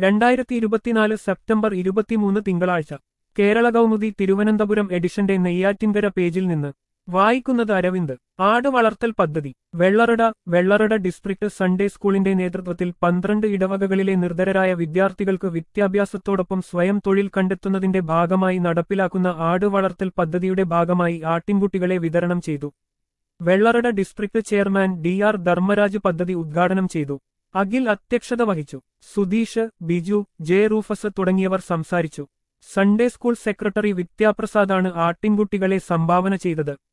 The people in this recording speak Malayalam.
രണ്ടായിരത്തി ഇരുപത്തിനാല് സെപ്റ്റംബർ ഇരുപത്തിമൂന്ന് തിങ്കളാഴ്ച കേരള കൗമുദി തിരുവനന്തപുരം എഡിഷന്റെ നെയ്യാറ്റിൻകര പേജിൽ നിന്ന് വായിക്കുന്നത് അരവിന്ദ് ആട് വളർത്തൽ പദ്ധതി വെള്ളറട വെള്ളറട ഡിസ്ട്രിക്ട് സൺഡേ സ്കൂളിന്റെ നേതൃത്വത്തിൽ പന്ത്രണ്ട് ഇടവകകളിലെ നിർധരരായ വിദ്യാർത്ഥികൾക്ക് വിദ്യാഭ്യാസത്തോടൊപ്പം സ്വയം തൊഴിൽ കണ്ടെത്തുന്നതിന്റെ ഭാഗമായി നടപ്പിലാക്കുന്ന ആട് വളർത്തൽ പദ്ധതിയുടെ ഭാഗമായി ആട്ടിൻകുട്ടികളെ വിതരണം ചെയ്തു Vellarada district chairman D R Dharmaraj പദ്ധതി ഉദ്ഘാടനം ചെയ്തു അഖിൽ അധ്യക്ഷത വഹിച്ചു സുധീഷ് ബിജു ജെ റൂഫസ് തുടങ്ങിയവർ സംസാരിച്ചു സൺഡേ സ്കൂൾ സെക്രട്ടറി വിദ്യാപ്രസാദാണ് ആട്ടിൻകുട്ടികളെ സംഭാവന ചെയ്തത്